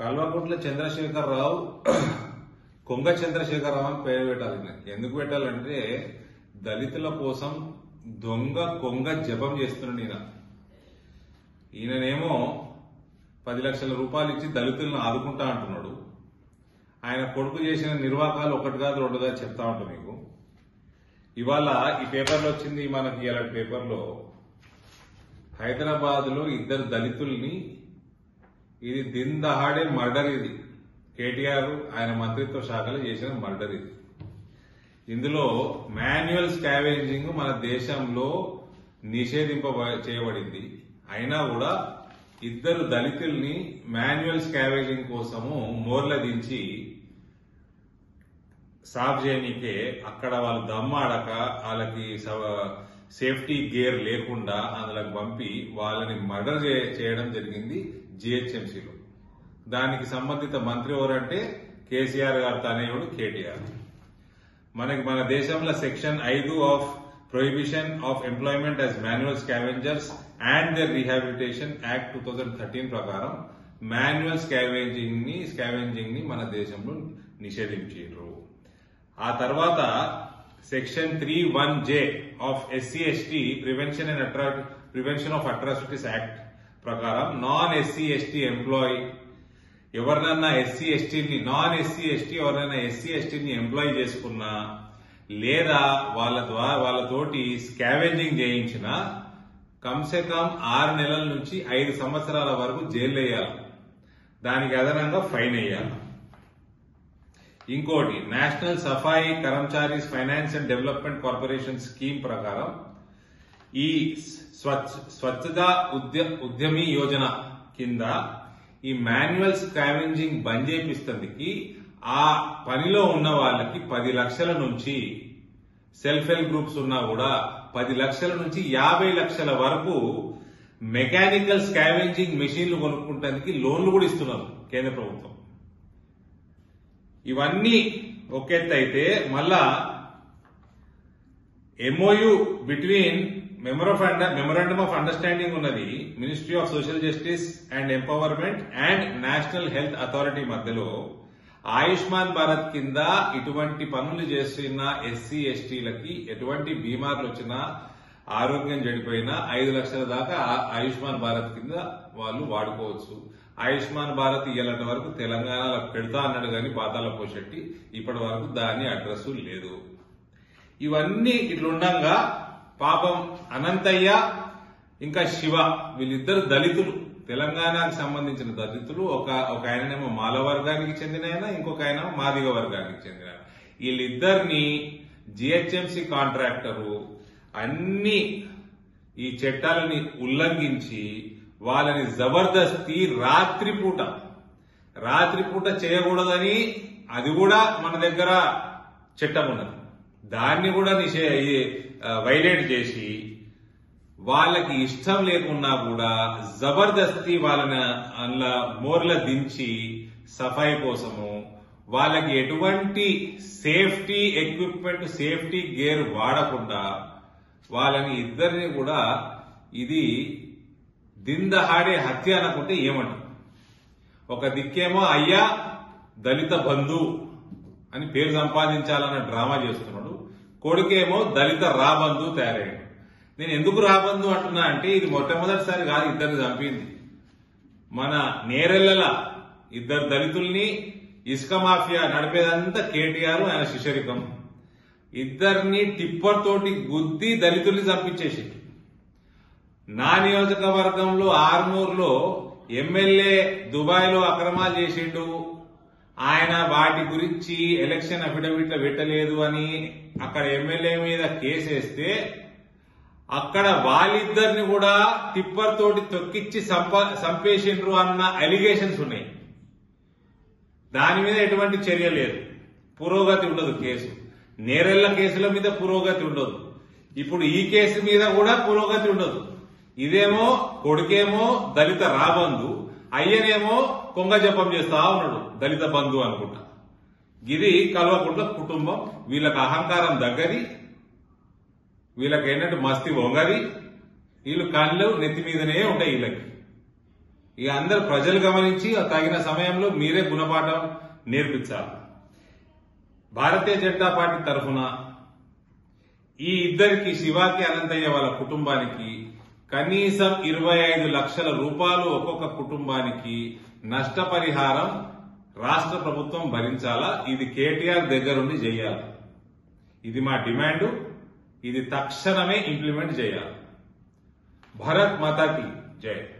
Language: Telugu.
కల్వకుంట్ల చంద్రశేఖరరావు కొంగ చంద్రశేఖరరావు అని పేరు పెట్టాలి ఈయనకి. ఎందుకు పెట్టాలంటే దళితుల కోసం దొంగ కొంగ జపం చేస్తున్నాడు ఈయన ఈయననేమో పది లక్షల రూపాయలు ఇచ్చి దళితులను ఆదుకుంటా అంటున్నాడు ఆయన కొడుకు చేసిన నిర్వాకాలు ఒకటి కాదు రెండు కాదు చెప్తా ఉంటా మీకు ఇవాళ ఈ పేపర్లో వచ్చింది మనకి ఇలాంటి పేపర్లో హైదరాబాద్ లో ఇద్దరు దళితుల్ని ఇది దిన్ దహాడే మర్డర్ ఇది కేటీఆర్ ఆయన మంత్రిత్వ శాఖలో చేసిన మర్డర్ ఇది ఇందులో మాన్యువల్ స్కావేజింగ్ మన దేశంలో నిషేధింప చేయబడింది అయినా కూడా ఇద్దరు దళితుల్ని మాన్యువల్ స్కావేజింగ్ కోసము మోర్ల దించి సాఫ్ చేయనీకే అక్కడ వాళ్ళు దమ్మాడక వాళ్ళకి సవ- సేఫ్టీ గేర్ లేకుండా అందులోకి పంపి వాళ్ళని మర్డర్ చే- చేయడం జరిగింది జిహెచ్ఎంసీలో దానికి సంబంధిత మంత్రి ఎవరంటే కేసీఆర్ గారు తనయుడు కేటీఆర్ మనకి మన దేశంలో సెక్షన్ ఐదు of prohibition of employment as manual scavengers and their rehabilitation act two thousand thirteen ప్రకారం మాన్యువల్ స్కావెంజింగ్ ని స్కావెంజింగ్ ని మన దేశంలో నిషేధించారు ఆ తర్వాత section three one J of SC ST prevention and atro prevention of atrocities act ప్రకారం నాన్ ఎస్సీ ఎస్టీ ఎంప్లాయీ ఎవరినన్నా ఎస్సీ ఎస్టీని నాన్ ఎస్సీ ఎస్టీ ఎవరైనా ఎస్సీ ఎస్టీని ఎంప్లాయ్ చేసుకున్నా లేదా వాళ్ళ ద్వారా వాళ్ళతోటి స్కావెంజింగ్ చేయించిన కమ్సే కమ్ ఆరు నెలల నుంచి ఐదు సంవత్సరాల వరకు జైలు వేయాలి దానికి అదనంగా ఫైన్ వేయాలి ఇంకోటి National Safai Karamcharis Finance and Development Corporation scheme ప్రకారం ఈ స్వచ్ఛ స్వచ్ఛతా ఉద్య ఉద్యమి యోజన కింద ఈ మాన్యువల్ స్కావెంజింగ్ బంద్ చేపిస్తందుకి ఆ పనిలో ఉన్న వాళ్ళకి పది లక్షల నుంచి సెల్ఫ్ హెల్ప్ గ్రూప్స్ ఉన్నా కూడా పది లక్షల నుంచి యాభై లక్షల వరకు మెకానికల్ స్కావెంజింగ్ మెషిన్లు కొనుక్కుంటానికి లోన్లు కూడా ఇస్తున్నారు కేంద్ర ప్రభుత్వం ఇవన్నీ ఒకెత్త అయితే మళ్ళా MOU between memor of under memorandum of understanding ఉన్నది Ministry of Social Justice and Empowerment and National Health Authority మధ్యలో ఆయుష్మాన్ భారత్ కింద ఇటువంటి పనులు చేస్తున్న ఎస్సీ ఎస్టీలకి ఎటువంటి బీమార్లు వచ్చినా ఆరోగ్యం చెడిపోయినా ఐదు లక్షల దాకా ఆ- ఆయుష్మాన్ భారత్ కింద వాళ్ళు వాడుకోవచ్చు ఆయుష్మాన్ భారత్ ఇయ్యాలంటి వరకు తెలంగాణలో పెడతా అన్నాడు కానీ పాతాల పోషెట్టి ఇప్పటి వరకు దాని అడ్రస్ లేదు ఇవన్నీ ఇట్లుండగా పాపం అనంతయ్య ఇంకా శివ వీళ్ళిద్దరు దళితులు తెలంగాణకు సంబంధించిన దళితులు ఒక ఒక ఆయననేమో మాల వర్గానికి చెందిన ఆయన ఇంకొక ఆయన మాదిగ వర్గానికి చెందిన ఆయన వీళ్ళిద్దరిని జిహెచ్ఎంసి కాంట్రాక్టరు అన్ని ఈ చట్టాలని ఉల్లంఘించి వాళ్ళని జబర్దస్తి రాత్రిపూట రాత్రిపూట చేయకూడదని అది కూడా మన దగ్గర చట్టం ఉన్నది దాన్ని కూడా నిషే వైలేట్ చేసి వాళ్ళకి ఇష్టం లేకున్నా కూడా జబర్దస్తి వాళ్ళని అందులో మోర్ల దించి సఫాయి కోసము వాళ్ళకి ఎటువంటి సేఫ్టీ ఎక్విప్మెంట్ సేఫ్టీ గేర్ వాడకుండా వాళ్ళని ఇద్దరిని కూడా ఇది దిందహాడే హత్య అనుకుంటే ఏమంటారు ఒక దిక్కేమో అయ్యా దళిత బంధు అని పేరు సంపాదించాలన్న డ్రామా చేస్తున్నాడు కొడుకేమో దళిత రాబంధు తయారయ్యాడు నేను ఎందుకు రాబంధు అంటున్నా అంటే ఇది మొట్టమొదటిసారి కాదు ఇద్దరిని చంపింది మన నేరెళ్ళల ఇద్దరు దళితుల్ని ఇసుక మాఫియా నడిపేదంతా కేటీఆర్ ఆయన శిశరికం ఇద్దరిని టిప్పర్ తోటి గుద్ది దళితుల్ని చంపించేసి నా నియోజకవర్గంలో ఆర్మూర్లో ఎమ్మెల్యే దుబాయ్ లో అక్రమాలు చేసిండు ఆయన వాటి గురించి ఎలక్షన్ అఫిడవిట్ పెట్టలేదు అని అక్కడ ఎమ్మెల్యే మీద కేసేస్తే అక్కడ వాళ్ళిద్దరిని కూడా టిప్పర్ తోటి తొక్కిచ్చి సంప- చంపేసిండ్రు అన్న అలిగేషన్స్ ఉన్నాయి దాని మీద ఎటువంటి చర్య లేదు పురోగతి ఉండదు కేసు నేరెళ్ల కేసుల మీద పురోగతి ఉండదు ఇప్పుడు ఈ కేసు మీద కూడా పురోగతి ఉండదు ఇదేమో కొడుకేమో దళిత రాబంధు అయ్యనేమో కొంగ జపం చేస్తా ఉన్నాడు దళిత బంధు అనుకుంటా ఇది కల్వకుంట్ల కుటుంబం వీళ్ళకి అహంకారం దగ్గరి వీళ్ళకి ఏంటంటే మస్తి వంగది వీళ్ళు కళ్ళు నెత్తి మీదనే ఉంటాయి వీళ్ళకి ఇక అందరు ప్రజలు గమనించి తగిన సమయంలో మీరే గుణపాఠం నేర్పించాలి భారతీయ జనతా పార్టీ తరఫున ఈ ఇద్దరికి శివాకి అనంతయ్య వాళ్ళ కుటుంబానికి కనీసం ఇరవై ఐదు లక్షల రూపాయలు ఒక్కొక్క కుటుంబానికి నష్టపరిహారం రాష్ట్ర ప్రభుత్వం భరించాలా ఇది కేటీఆర్ దగ్గరుండి చేయాలి ఇది మా డిమాండ్ ఇది తక్షణమే ఇంప్లిమెంట్ చేయాలి భరత్ మాతాకి జై